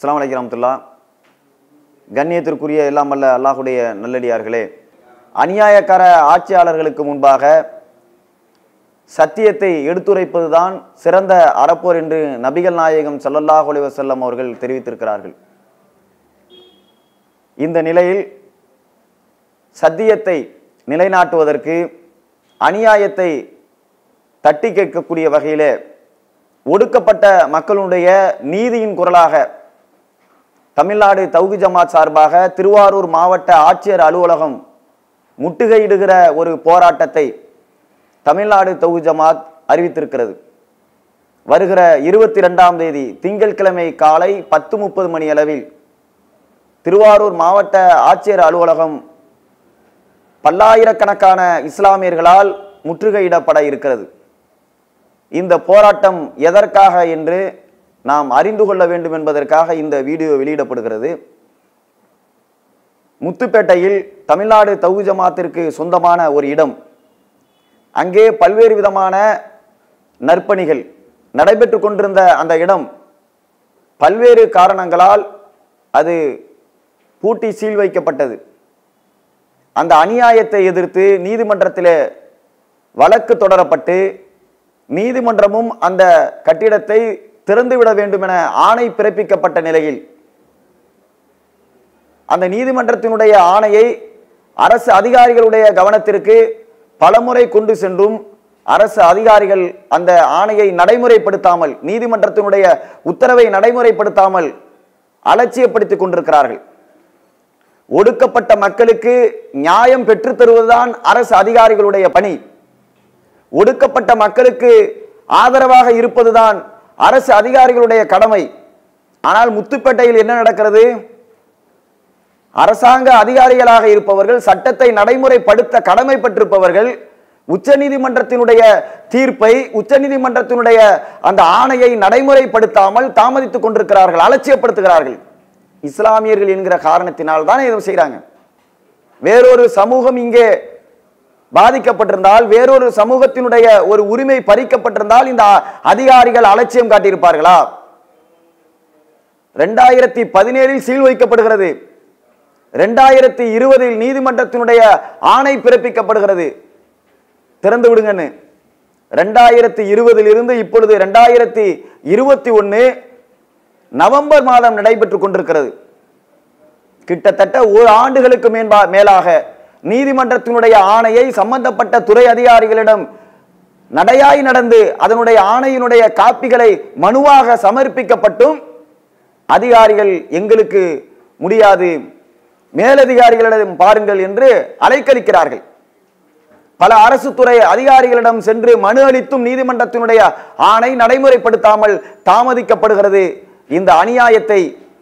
அஸ்ஸலாமு அலைக்கும் ரஹ்மத்துல்லாஹ் கண்ணியத்திற்குரிய எல்லாம் வல்ல அல்லாஹுடைய நல்லடியார்களே அநியாயக்கார ஆட்சியாளர்களுக்கு முன்பாக சத்தியத்தை எடுத்துரைப்பதுதான் சிறந்த அறப்போர் என்று நபிகள் நாயகம் ஸல்லல்லாஹு அலைஹி வஸல்லம் அவர்கள் தெரிவித்திருக்கிறார்கள் இந்த நிலையில் சத்தியத்தை நிலைநாட்டுவதற்கு அநியாயத்தை தட்டி கேட்கக்கூடிய வகையிலே ஒடுக்கப்பட்ட மக்களுடைய நீதியின் குரலாக தமிழ்நாடு தௌகி ஜமாத் சார்பாக திருவாரூர் மாவட்ட ஆட்சியர் அலுவலகம் முட்டுகையிடுகிற ஒரு போராட்டத்தை தமிழ்நாடு தௌகி ஜமாத் அறிவித்திருக்கிறது வருகிற இருபத்தி ரெண்டாம் தேதி திங்கட்கிழமை காலை பத்து முப்பது மணி அளவில் திருவாரூர் மாவட்ட ஆட்சியர் அலுவலகம் பல்லாயிரக்கணக்கான இஸ்லாமியர்களால் முற்றுகையிடப்பட இருக்கிறது இந்த போராட்டம் எதற்காக என்று நாம் அறிந்து கொள்ள வேண்டும் என்பதற்காக இந்த வீடியோ வெளியிடப்படுகிறது முத்துப்பேட்டையில் தமிழ்நாடு தௌஹி ஜமாத்திற்கு சொந்தமான ஒரு இடம் அங்கே பல்வேறு விதமான நற்பணிகள் நடைபெற்று கொண்டிருந்த அந்த இடம் பல்வேறு காரணங்களால் அது பூட்டி சீல் வைக்கப்பட்டது அந்த அநியாயத்தை எதிர்த்து நீதிமன்றத்தில் வழக்கு தொடரப்பட்டு நீதிமன்றமும் அந்த கட்டிடத்தை திறந்துவிட வேண்டும் என ஆணை பிறப்பிக்கப்பட்ட நிலையில் அந்த நீதிமன்றத்தினுடைய ஆணையை அரசு அதிகாரிகளுடைய கவனத்திற்கு பலமுறை கொண்டு சென்றும் அரசு அதிகாரிகள் அந்த ஆணையை நடைமுறைப்படுத்தாமல் நீதிமன்றத்தினுடைய உத்தரவை நடைமுறைப்படுத்தாமல் அலட்சியப்படுத்திக் கொண்டிருக்கிறார்கள் ஒடுக்கப்பட்ட மக்களுக்கு நியாயம் பெற்றுத் தருவதுதான் அரசு அதிகாரிகளுடைய பணி ஒடுக்கப்பட்ட மக்களுக்கு ஆதரவாக இருப்பதுதான் அரசு அதிகாரிகளுடைய கடமை ஆனால் முத்துப்பேட்டையில் என்ன நடக்கிறது அரசாங்க அதிகாரிகளாக இருப்பவர்கள் சட்டத்தை நடைமுறைப்படுத்த கடமைப்பட்டிருப்பவர்கள் உச்சநீதிமன்றத்தினுடைய தீர்ப்பை உச்சநீதிமன்றத்தினுடைய அந்த ஆணையை நடைமுறைப்படுத்தாமல் தாமதித்துக் கொண்டிருக்கிறார்கள் அலட்சியப்படுத்துகிறார்கள் இஸ்லாமியர்கள் என்கிற காரணத்தினால் தான் இதை செய்கிறாங்க வேறொரு சமூகம் இங்கே பாதிக்கப்பட்டிருந்தால் வேறொரு சமூகத்தினுடைய ஒரு உரிமை பறிக்கப்பட்டிருந்தால் இந்த அதிகாரிகள் அலட்சியம் காட்டியிருப்பார்களா ரெண்டாயிரத்தி பதினேழில் சீல் வைக்கப்படுகிறது ரெண்டாயிரத்தி இருபதில் நீதிமன்றத்தினுடைய ஆணை பிறப்பிக்கப்படுகிறது திறந்து விடுங்கன்னு ரெண்டாயிரத்தி இருபதில் இருந்து இப்பொழுது ரெண்டாயிரத்தி இருபத்தி ஒன்று நவம்பர் மாதம் நடைபெற்றுக் கொண்டிருக்கிறது கிட்டத்தட்ட ஒரு ஆண்டுகளுக்கு மேன்பா மேலாக நீதிமன்றத்தினுடைய ஆணையை சம்பந்தப்பட்ட துறை அதிகாரிகளிடம் நடையாய் நடந்து அதனுடைய ஆணையினுடைய காப்பிகளை மனுவாக சமர்ப்பிக்கப்பட்டும் அதிகாரிகள் எங்களுக்கு முடியாது மேலதிகாரிகளிடம் பாருங்கள் என்று அலைக்கழிக்கிறார்கள் பல அரசு துறை அதிகாரிகளிடம் சென்று மனு அளித்தும் நீதிமன்றத்தினுடைய ஆணை நடைமுறைப்படுத்தாமல் தாமதிக்கப்படுகிறது இந்த அநியாயத்தை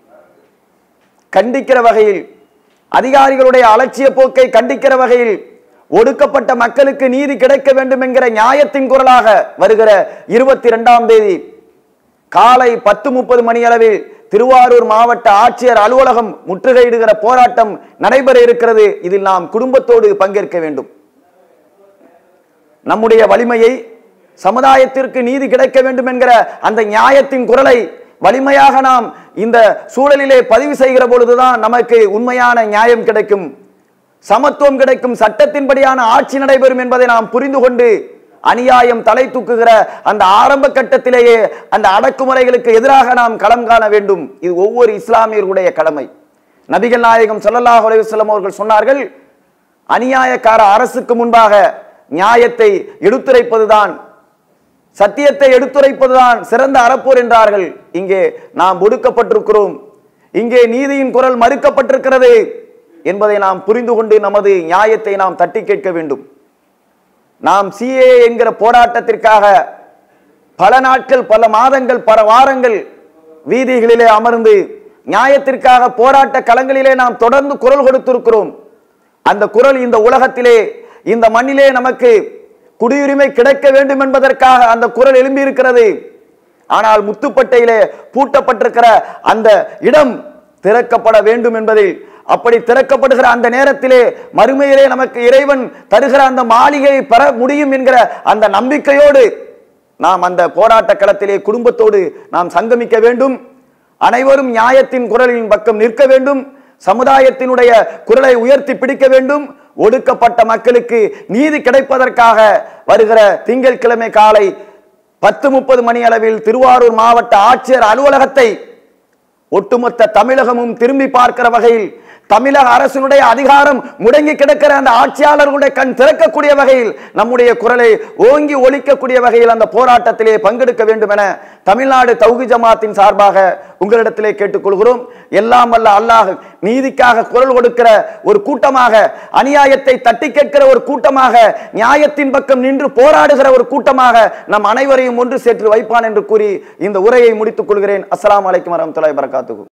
கண்டிக்கிற வகையில் அதிகாரிகளுடைய அலட்சிய போக்கை கண்டிக்கிற வகையில் ஒடுக்கப்பட்ட மக்களுக்கு நீதி கிடைக்க வேண்டும் என்கிற நியாயத்தின் குரலாக வருகிற இருபத்தி இரண்டாம் தேதி காலை பத்து முப்பது மணி அளவில் திருவாரூர் மாவட்ட ஆட்சியர் அலுவலகம் முற்றுகையிடுகிற போராட்டம் நடைபெற இருக்கிறது இதில் நாம் குடும்பத்தோடு பங்கேற்க வேண்டும் நம்முடைய வலிமையை சமுதாயத்திற்கு நீதி கிடைக்க வேண்டும் என்கிற அந்த நியாயத்தின் குரலை வலிமையாக நாம் இந்த சூழலிலே பதிவு செய்கிற பொழுதுதான் நமக்கு உண்மையான நியாயம் கிடைக்கும் சமத்துவம் கிடைக்கும் சட்டத்தின்படியான ஆட்சி நடைபெறும் என்பதை நாம் புரிந்து கொண்டு அநியாயம் தலை தூக்குகிற அந்த ஆரம்ப கட்டத்திலேயே அந்த அடக்குமுறைகளுக்கு எதிராக நாம் களம் காண வேண்டும் இது ஒவ்வொரு இஸ்லாமியர்களுடைய கடமை நபிகள் நாயகம் ஸல்லல்லாஹு அலைஹி வஸல்லம் அவர்கள் சொன்னார்கள் அநியாயக்கார அரசுக்கு முன்பாக நியாயத்தை எடுத்துரைப்பதுதான் சத்தியத்தை எடுத்துரைப்பதுதான் சிறந்த அறப்போர் என்றார்கள் இங்கே நாம் ஒடுக்கப்பட்டிருக்கிறோம் இங்கே நீதியின் குரல் மறுக்கப்பட்டிருக்கிறது என்பதை நாம் புரிந்து கொண்டு நமது நியாயத்தை நாம் தட்டி கேட்க வேண்டும் நாம் சிஏ என்கிற போராட்டத்திற்காக பல நாட்கள் பல மாதங்கள் பல வாரங்கள் வீதிகளிலே அமர்ந்து நியாயத்திற்காக போராட்ட களங்களிலே நாம் தொடர்ந்து குரல் கொடுத்திருக்கிறோம் அந்த குரல் இந்த உலகத்திலே இந்த மண்ணிலே நமக்கு குடியுரிமை கிடைக்க வேண்டும் என்பதற்காக அந்த குரல் எழும்பி இருக்கிறது ஆனால் முத்துப்பட்டையிலே பூட்டப்பட்டிருக்கிற அந்த இடம் திறக்கப்பட வேண்டும் என்பதில் அப்படி திறக்கப்படுகிற அந்த நேரத்திலே மறுமையிலே நமக்கு இறைவன் தருகிற அந்த மாளிகையை பெற முடியும் என்கிற அந்த நம்பிக்கையோடு நாம் அந்த போராட்ட களத்திலே குடும்பத்தோடு நாம் சங்கமிக்க வேண்டும் அனைவரும் நியாயத்தின் குரலின் பக்கம் நிற்க வேண்டும் சமுதாயத்தினுடைய குரலை உயர்த்தி பிடிக்க வேண்டும் ஒடுக்கப்பட்ட மக்களுக்கு நீதி கிடைப்பதற்காக வருகிற திங்கட்கிழமை காலை பத்து முப்பது மணி அளவில் திருவாரூர் மாவட்ட ஆட்சியர் அலுவலகத்தை ஒட்டுமொத்த தமிழகமும் திரும்பி பார்க்கிற வகையில் தமிழக அரசினுடைய அதிகாரம் முடங்கி கிடக்கிற அந்த ஆட்சியாளர்களுடைய கண் திறக்கக்கூடிய வகையில் நம்முடைய குரலை ஓங்கி ஒலிக்கக்கூடிய வகையில் அந்த போராட்டத்திலே பங்கெடுக்க வேண்டும் என தமிழ்நாடு தௌகி ஜமாத்தின் சார்பாக உங்களிடத்திலே கேட்டுக்கொள்கிறோம் எல்லாம் வல்ல அல்லாஹ் நீதிக்காக குரல் கொடுக்கிற ஒரு கூட்டமாக அநியாயத்தை தட்டி கேட்கிற ஒரு கூட்டமாக நியாயத்தின் பக்கம் நின்று போராடுகிற ஒரு கூட்டமாக நம் அனைவரையும் ஒன்று சேர்த்து வைப்பான் என்று கூறி இந்த உரையை முடித்துக் கொள்கிறேன் அஸ்ஸலாமு அலைக்கும் வரமத்துல்லாஹி வரகாத்துகு